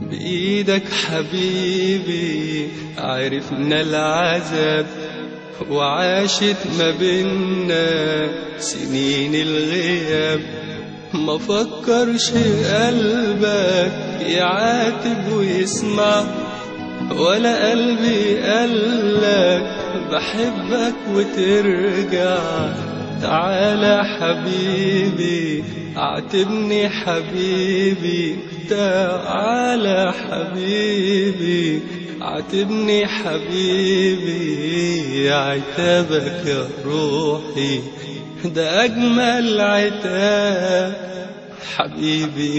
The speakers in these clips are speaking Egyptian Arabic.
بإيدك حبيبي عرفنا العذاب وعاشت ما بينا سنين الغياب ما فكرش قلبك يعاتب ويسمع ولا قلبي قالك بحبك وترجع تعالى حبيبي اعتبني حبيبي تعالى حبيبي عاتبني حبيبي عتابك يا روحي ده أجمل عتاب حبيبي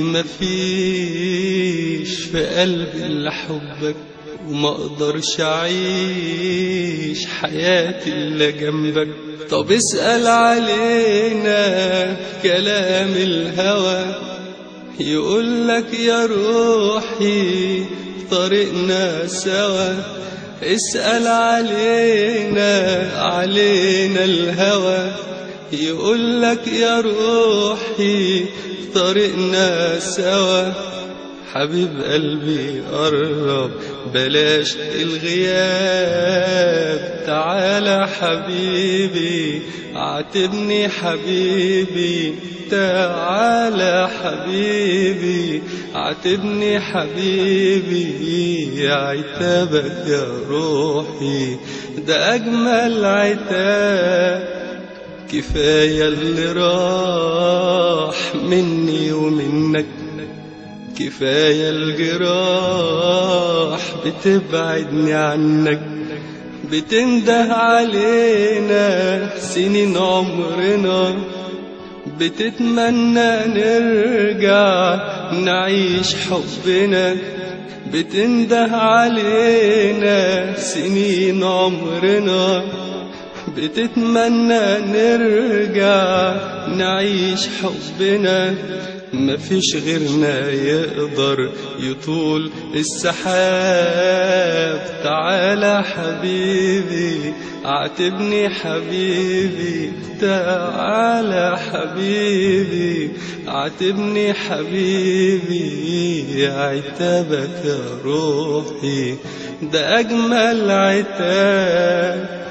مفيش في قلبي إلا حبك وما اقدرش اعيش حياتي الا جنبك طب اسأل علينا كلام الهوى يقولك يا روحي طريقنا سوا اسأل علينا علينا الهوى يقولك يا روحي طريقنا سوا حبيب قلبي قرب بلاش الغياب تعالى حبيبي عاتبني حبيبي تعالى حبيبي عاتبني حبيبي عتابك يا روحي ده أجمل عتاب كفاية اللي راح مني ومنك كفاية الجراح بتبعدني عنك بتنده علينا سنين عمرنا بتتمنى نرجع نعيش حبنا بتنده علينا سنين عمرنا بتتمنى نرجع نعيش حبنا مفيش غيرنا يقدر يطول السحاب تعالى حبيبي اعتبني حبيبي تعالى حبيبي اعتبني حبيبي عتابك يا روحي ده اجمل عتاب